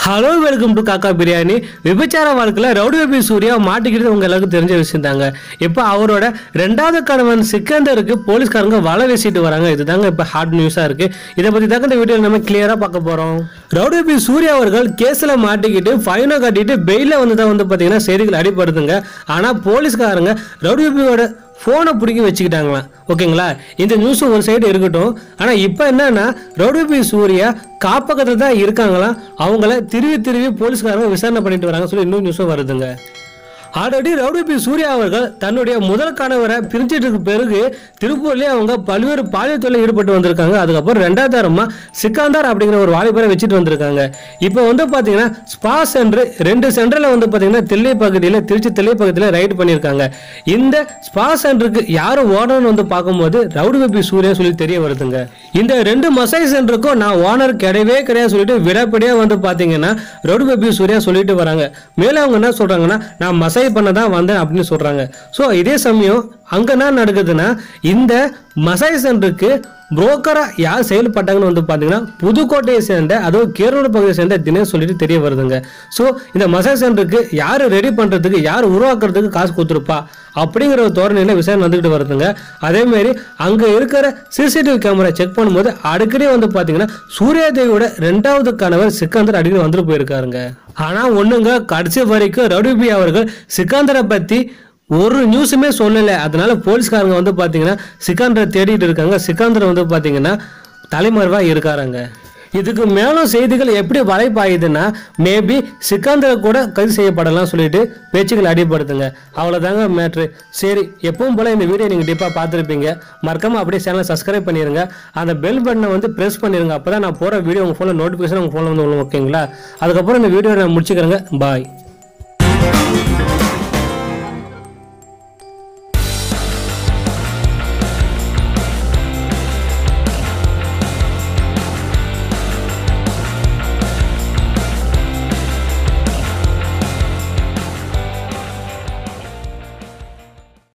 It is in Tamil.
ஹலோ வெல்கம் டு காக்கா பிரியாணி விபச்சார வாழ்க்கையில் ரவுடி பேபி சூர்யா மாட்டிக்கிட்டு உங்க எல்லாருக்கும் தெரிஞ்ச விஷயம் தாங்க இப்போ அவரோட ரெண்டாவது கணவன் சிக்கந்தருக்கு போலீஸ்காரங்க வலை வீசிட்டு வராங்க இதுதாங்க இப்போ ஹாட் நியூஸாக இருக்கு இதை பற்றி தாங்க இந்த வீடியோ நம்ம கிளியராக பார்க்க போகிறோம் ரவுடி பேபி சூர்யா அவர்கள் கேஸில் மாட்டிக்கிட்டு ஃபைனை கட்டிட்டு பெயிலில் வந்து தான் வந்து பார்த்தீங்கன்னா செய்திகள் அடிப்படுதுங்க ஆனால் போலீஸ்காரங்க ரவுடி பேபியோட ஃபோனை பிடிக்க வச்சுக்கிட்டாங்களாம் ஓகேங்களா இந்த நியூஸ் ஒரு சைடு இருக்கட்டும் ஆனால் இப்போ என்னன்னா ரவுடி சூர்யா காப்பகத்தில் தான் இருக்காங்களாம் அவங்கள திருவி திருவி போலீஸ்காரங்க விசாரணை பண்ணிட்டு வராங்க சொல்லி இன்னும் நியூஸும் வருதுங்க ஆல்ரெடி ரவுடி பி சூர்யா அவர்கள் தன்னுடைய முதல் கணவரை பிரிஞ்சதுக்கு பிறகு திருப்பூர்லேயே அவங்க பல்வேறு பாலியல் தொழில் ஈடுபட்டு வந்திருக்காங்க அதுக்கப்புறம் ரெண்டாவது தரமா சிக்காந்தார் அப்படிங்கிற ஒரு வாலிபரை வச்சுட்டு வந்திருக்காங்க இப்போ வந்து பார்த்தீங்கன்னா ஸ்பா சென்டர் ரெண்டு சென்டரில் வந்து பார்த்தீங்கன்னா தில்லை பகுதியில் திருச்சி தில்லை பகுதியில் ரைடு பண்ணியிருக்காங்க இந்த ஸ்பா சென்டருக்கு யார் ஓனர்னு வந்து பார்க்கும்போது ரவுடி பேபி சூர்யா சொல்லி தெரிய வருதுங்க இந்த ரெண்டு மசாஜ் சென்டருக்கும் நான் ஓனர் கிடையவே கிடையாது சொல்லிட்டு விடப்படியாக வந்து பார்த்தீங்கன்னா ரவுடி பேபி சூர்யா சொல்லிட்டு வராங்க மேலே அவங்க என்ன சொல்கிறாங்கன்னா நான் மசாஜ் பண்ண தான் வந்தேன் அப்படின்னு சொல்கிறாங்க ஸோ இதே சமயம் அங்கே என்ன நடக்குதுன்னா இந்த மசாஜ் சென்டருக்கு புரோக்கராக யார் செயல்பட்டாங்கன்னு வந்து பார்த்தீங்கன்னா புதுக்கோட்டையை சேர்ந்த அதுவும் கேரள பகுதியை சேர்ந்த தினேஷ் சொல்லிட்டு தெரிய வருதுங்க ஸோ இந்த மசாஜ் சென்டருக்கு யார் ரெடி பண்ணுறதுக்கு யார் உருவாக்குறதுக்கு காசு கொடுத்துருப்பா அப்படிங்கிற ஒரு தோரணையில் விசாரணை வந்துக்கிட்டு வருதுங்க அதேமாரி அங்கே இருக்கிற சிசிடிவி கேமரா செக் பண்ணும்போது அடிக்கடி வந்து பார்த்தீங்கன்னா சூர்யாதேவியோட ரெண்டாவது கணவர் சிக்கந்தர் அடிக்கடி வந்துட்டு போயிருக்காருங்க ஆனால் ஒன்றுங்க கடைசி வரைக்கும் ரவுடிபி அவர்கள் சிக்கந்தரை பற்றி ஒரு நியூஸுமே சொல்லலை அதனால போலீஸ்காரங்க வந்து பார்த்தீங்கன்னா சிக்கந்தரை தேடிட்டு இருக்காங்க சிக்கந்தர் வந்து பார்த்தீங்கன்னா தலைமறைவாக இருக்காருங்க இதுக்கு மேலும் செய்திகள் எப்படி வலைப்பாயுதுன்னா மேபி சிக்கந்தரை கூட கைது செய்யப்படலாம் சொல்லிட்டு பேச்சுக்கள் அடிப்படுத்துங்க அவ்வளோதாங்க மேட்ரு சரி எப்பவும் போல் இந்த வீடியோ நீங்கள் டிப்பாக பார்த்துருப்பீங்க மறக்காமல் அப்படியே சேனலை சப்ஸ்கிரைப் பண்ணிடுங்க அந்த பெல் பட்டனை வந்து ப்ரெஸ் பண்ணிடுங்க அப்போ தான் நான் போகிற வீடியோ உங்கள் ஃபோனில் நோட்டிஃபிகேஷன் உங்கள் ஃபோனில் வந்து விழும், ஓகேங்களா அதுக்கப்புறம் இந்த வீடியோ நான் முடிச்சுக்கிறேங்க பாய்